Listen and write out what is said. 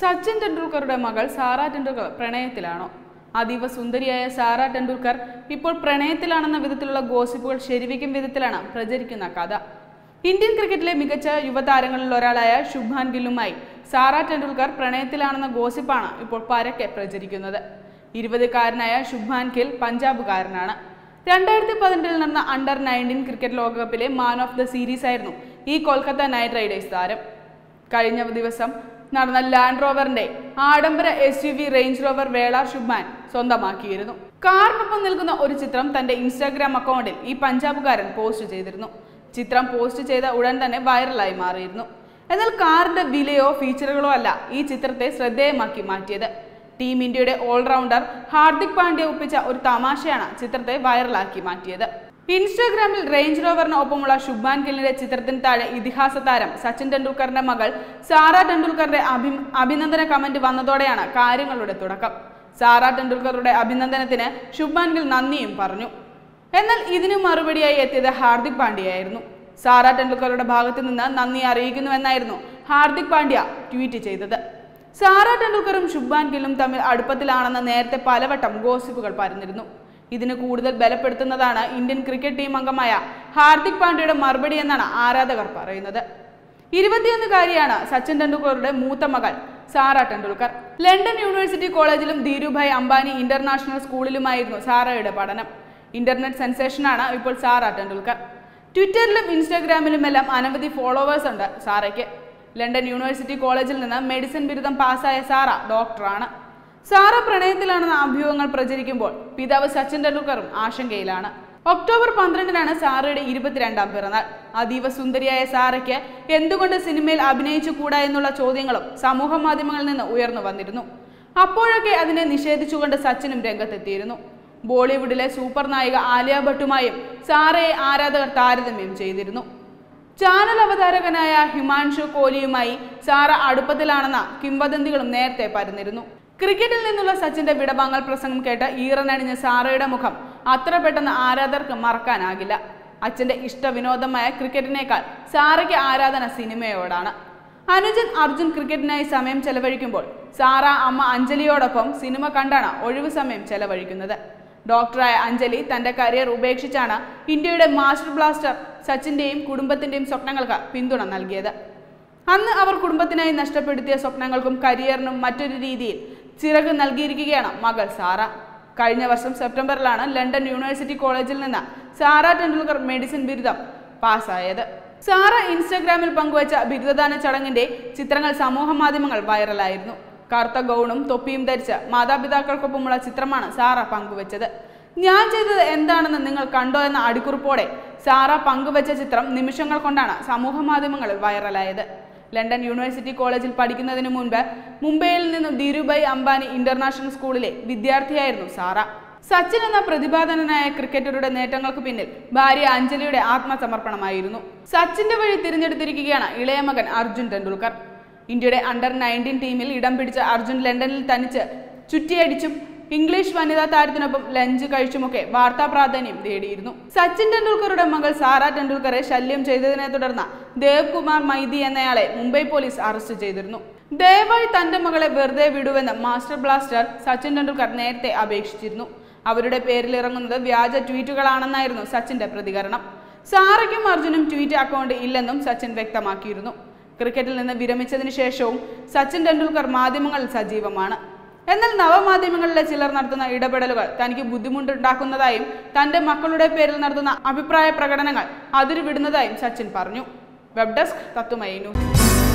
സച്ചിൻ ടെണ്ടുൽക്കറുടെ മകൾ സാറ ടെണ്ടുൽക്കർ പ്രണയത്തിലാണോ അതീവ സുന്ദരിയായ സാറ ടെണ്ടുൽക്കർ ഇപ്പോൾ പ്രണയത്തിലാണെന്ന വിധത്തിലുള്ള ഗോസിപ്പുകൾ ശരിവയ്ക്കും വിധത്തിലാണ് പ്രചരിക്കുന്ന കഥ ഇന്ത്യൻ ക്രിക്കറ്റിലെ മികച്ച യുവതാരങ്ങളിൽ ഒരാളായ ശുഭ്മാൻ ഗില്ലുമായി സാറ ടെണ്ടുൽക്കർ പ്രണയത്തിലാണെന്ന ഗോസിപ്പാണ് ഇപ്പോൾ പരക്കെ പ്രചരിക്കുന്നത് ഇരുപതുകാരനായ ശുഭ്മാൻ ഗിൽ പഞ്ചാബുകാരനാണ് രണ്ടായിരത്തി പതിനെട്ടിൽ നടന്ന അണ്ടർ നയൻറ്റീൻ ക്രിക്കറ്റ് ലോകകപ്പിലെ മാൻ ഓഫ് ദ സീരീസ് ആയിരുന്നു ഈ കൊൽക്കത്ത നൈറ്റ് റൈഡേഴ്സ് താരം കഴിഞ്ഞ ദിവസം നടന്ന ലാൻഡ് റോവറിന്റെ ആഡംബര S U V range rover വേള ശുഭ്മാൻ സ്വന്തമാക്കിയിരുന്നു കാറിനൊപ്പം നിൽക്കുന്ന ഒരു ചിത്രം തന്റെ ഇൻസ്റ്റാഗ്രാം അക്കൗണ്ടിൽ ഈ പഞ്ചാബുകാരൻ പോസ്റ്റ് ചെയ്തിരുന്നു ചിത്രം പോസ്റ്റ് ചെയ്ത ഉടൻ തന്നെ വൈറലായി മാറിയിരുന്നു എന്നാൽ കാറിന്റെ വിലയോ ഫീച്ചറുകളോ അല്ല ഈ ചിത്രത്തെ ശ്രദ്ധേയമാക്കി മാറ്റിയത് ടീം ഇന്ത്യയുടെ ഓൾറൗണ്ടർ ഹാർദിക് പാണ്ഡ്യ ഒപ്പിച്ച ഒരു തമാശയാണ് ചിത്രത്തെ വൈറലാക്കി മാറ്റിയത് ഇൻസ്റ്റാഗ്രാമിൽ റേഞ്ച് റോവറിന് ഒപ്പമുള്ള ശുഭ്മാൻ ഗില്ലിന്റെ ചിത്രത്തിന് താഴെ ഇതിഹാസ താരം സച്ചിൻ ടെണ്ടുൽക്കറിന്റെ മകൾ സാറ ടെണ്ടുൽക്കറുടെ അഭി അഭിനന്ദന കമന്റ് വന്നതോടെയാണ് കാര്യങ്ങളുടെ തുടക്കം സാറ ടെണ്ടുൽക്കറുടെ അഭിനന്ദനത്തിന് ശുഭ്മാൻ ഗിൽ നന്ദിയും പറഞ്ഞു എന്നാൽ ഇതിന് മറുപടിയായി എത്തിയത് ഹാർദിക് പാണ്ഡ്യയായിരുന്നു സാറ ടെണ്ടുൽക്കറുടെ ഭാഗത്തു നിന്ന് നന്ദി അറിയിക്കുന്നുവെന്നായിരുന്നു ഹാർദിക് പാണ്ഡ്യ ട്വീറ്റ് ചെയ്തത് സാറ ടെണ്ടുൽക്കറും ശുഭ്മാൻ ഗില്ലും തമ്മിൽ അടുപ്പത്തിലാണെന്ന് നേരത്തെ പലവട്ടം ഗോസിപ്പുകൾ പരന്നിരുന്നു ഇതിന് കൂടുതൽ ബലപ്പെടുത്തുന്നതാണ് ഇന്ത്യൻ ക്രിക്കറ്റ് ടീം അംഗമായ ഹാർദിക് പാണ്ഡ്യയുടെ മറുപടി എന്നാണ് ആരാധകർ പറയുന്നത് ഇരുപത്തിയൊന്നുകാരിയാണ് സച്ചിൻ ടെണ്ടുൽക്കറുടെ മൂത്ത മകൾ സാറ ടെണ്ടുൽക്കർ ലണ്ടൻ യൂണിവേഴ്സിറ്റി കോളേജിലും ധീരുഭായ് അംബാനി ഇന്റർനാഷണൽ സ്കൂളിലുമായിരുന്നു സാറയുടെ പഠനം ഇന്റർനെറ്റ് സെൻസേഷനാണ് ഇപ്പോൾ സാറ ടെണ്ടുൽക്കർ ട്വിറ്ററിലും ഇൻസ്റ്റാഗ്രാമിലുമെല്ലാം അനവധി ഫോളോവേഴ്സ് ഉണ്ട് സാറയ്ക്ക് ലണ്ടൻ യൂണിവേഴ്സിറ്റി കോളേജിൽ നിന്ന് മെഡിസിൻ ബിരുദം പാസ്സായ സാറ ഡോക്ടറാണ് സാറ പ്രണയത്തിലാണെന്ന അഭ്യൂഹങ്ങൾ പ്രചരിക്കുമ്പോൾ പിതാവ് സച്ചിൻ ടെണ്ടുൽക്കറും ആശങ്കയിലാണ് ഒക്ടോബർ പന്ത്രണ്ടിനാണ് സാറയുടെ ഇരുപത്തിരണ്ടാം പിറന്നാൾ അതീവ സുന്ദരിയായ സാറയ്ക്ക് എന്തുകൊണ്ട് സിനിമയിൽ അഭിനയിച്ചു കൂടാ എന്നുള്ള ചോദ്യങ്ങളും സമൂഹ മാധ്യമങ്ങളിൽ നിന്ന് ഉയർന്നു വന്നിരുന്നു അപ്പോഴൊക്കെ അതിനെ നിഷേധിച്ചുകൊണ്ട് സച്ചിനും രംഗത്തെത്തിയിരുന്നു ബോളിവുഡിലെ സൂപ്പർ നായിക ആലിയ ഭട്ടുമായും സാറയെ ആരാധകർ താരതമ്യം ചെയ്തിരുന്നു ചാനൽ അവതാരകനായ ഹിമാൻഷു കോഹ്ലിയുമായി സാറ അടുപ്പത്തിലാണെന്ന കിംവദന്തികളും നേരത്തെ പരന്നിരുന്നു ക്രിക്കറ്റിൽ നിന്നുള്ള സച്ചിന്റെ വിടവാങ്ങൽ പ്രസംഗം കേട്ട് ഈറനണിഞ്ഞ സാറയുടെ മുഖം അത്ര പെട്ടെന്ന് ആരാധകർക്ക് മറക്കാനാകില്ല അച്ഛന്റെ ഇഷ്ടവിനോദമായ ക്രിക്കറ്റിനേക്കാൾ സാറയ്ക്ക് ആരാധന സിനിമയോടാണ് അനുജൻ അർജുൻ ക്രിക്കറ്റിനായി സമയം ചെലവഴിക്കുമ്പോൾ സാറ അമ്മ അഞ്ജലിയോടൊപ്പം സിനിമ കണ്ടാണ് ഒഴിവു സമയം ചെലവഴിക്കുന്നത് ഡോക്ടറായ അഞ്ജലി തന്റെ കരിയർ ഉപേക്ഷിച്ചാണ് ഇന്ത്യയുടെ മാസ്റ്റർ ബ്ലാസ്റ്റർ സച്ചിന്റെയും കുടുംബത്തിന്റെയും സ്വപ്നങ്ങൾക്ക് പിന്തുണ നൽകിയത് അന്ന് അവർ കുടുംബത്തിനായി നഷ്ടപ്പെടുത്തിയ സ്വപ്നങ്ങൾക്കും കരിയറിനും മറ്റൊരു രീതിയിൽ ചിറക് നൽകിയിരിക്കുകയാണ് മകൾ സാറ കഴിഞ്ഞ വർഷം സെപ്റ്റംബറിലാണ് ലണ്ടൻ യൂണിവേഴ്സിറ്റി കോളേജിൽ നിന്ന് സാറ ടെണ്ടുൽക്കർ മെഡിസിൻ ബിരുദം പാസ്സായത് സാറ ഇൻസ്റ്റഗ്രാമിൽ പങ്കുവച്ച ബിരുദദാന ചടങ്ങിന്റെ ചിത്രങ്ങൾ സമൂഹ മാധ്യമങ്ങൾ വൈറലായിരുന്നു കറുത്ത ഗൗണും തൊപ്പിയും ധരിച്ച് മാതാപിതാക്കൾക്കൊപ്പമുള്ള ചിത്രമാണ് സാറ പങ്കുവച്ചത് ഞാൻ ചെയ്തത് എന്താണെന്ന് നിങ്ങൾ കണ്ടോ എന്ന അടിക്കുറിപ്പോടെ സാറ പങ്കുവച്ച ചിത്രം നിമിഷങ്ങൾ കൊണ്ടാണ് സമൂഹ മാധ്യമങ്ങളിൽ വൈറലായത് ലണ്ടൻ യൂണിവേഴ്സിറ്റി കോളേജിൽ പഠിക്കുന്നതിന് മുൻപ് മുംബൈയിൽ നിന്നും ധീരുഭായ് അംബാനി ഇന്റർനാഷണൽ സ്കൂളിലെ വിദ്യാർത്ഥിയായിരുന്നു സാറ സച്ചിൻ എന്ന പ്രതിഭാധനനായ ക്രിക്കറ്ററുടെ നേട്ടങ്ങൾക്ക് പിന്നിൽ ഭാര്യ അഞ്ജലിയുടെ ആത്മസമർപ്പണമായിരുന്നു സച്ചിന്റെ വഴി തിരഞ്ഞെടുത്തിരിക്കുകയാണ് ഇളയ മകൻ അർജുൻ ടെണ്ടുൽക്കർ ഇന്ത്യയുടെ അണ്ടർ നയൻറ്റീൻ ടീമിൽ ഇടം പിടിച്ച അർജുൻ ലണ്ടനിൽ തനിച്ച് ചുറ്റിയടിച്ചും ഇംഗ്ലീഷ് വനിതാ താരത്തിനൊപ്പം ലഞ്ച് കഴിച്ചുമൊക്കെ വാർത്താ പ്രാധാന്യം നേടിയിരുന്നു സച്ചിൻ ടെണ്ടുൽക്കറുടെ മകൾ സാറ ടെണ്ടുൽക്കറെ ശല്യം ചെയ്തതിനെ തുടർന്ന് ദേവ് കുമാർ മൈതി എന്നയാളെ മുംബൈ പോലീസ് അറസ്റ്റ് ചെയ്തിരുന്നു ദയവായി തന്റെ മകളെ വെറുതെ വിടുവെന്ന് മാസ്റ്റർ ബ്ലാസ്റ്റർ സച്ചിൻ ടെണ്ടുൽക്കർ നേരത്തെ അപേക്ഷിച്ചിരുന്നു അവരുടെ പേരിൽ ഇറങ്ങുന്നത് വ്യാജ ട്വീറ്റുകളാണെന്നായിരുന്നു സച്ചിന്റെ പ്രതികരണം സാറയ്ക്കും അർജുനും ട്വീറ്റ് അക്കൗണ്ട് ഇല്ലെന്നും സച്ചിൻ വ്യക്തമാക്കിയിരുന്നു ക്രിക്കറ്റിൽ നിന്ന് വിരമിച്ചതിന് ശേഷവും സച്ചിൻ ടെണ്ടുൽക്കർ മാധ്യമങ്ങളിൽ സജീവമാണ് എന്നാൽ നവമാധ്യമങ്ങളിലെ ചിലർ നടത്തുന്ന ഇടപെടലുകൾ തനിക്ക് ബുദ്ധിമുട്ടുണ്ടാക്കുന്നതായും തന്റെ മക്കളുടെ പേരിൽ നടത്തുന്ന അഭിപ്രായ പ്രകടനങ്ങൾ അതിരുവിടുന്നതായും സച്ചിൻ പറഞ്ഞു വെബ് ഡെസ്ക് തത്തുമൈ ന്യൂസ്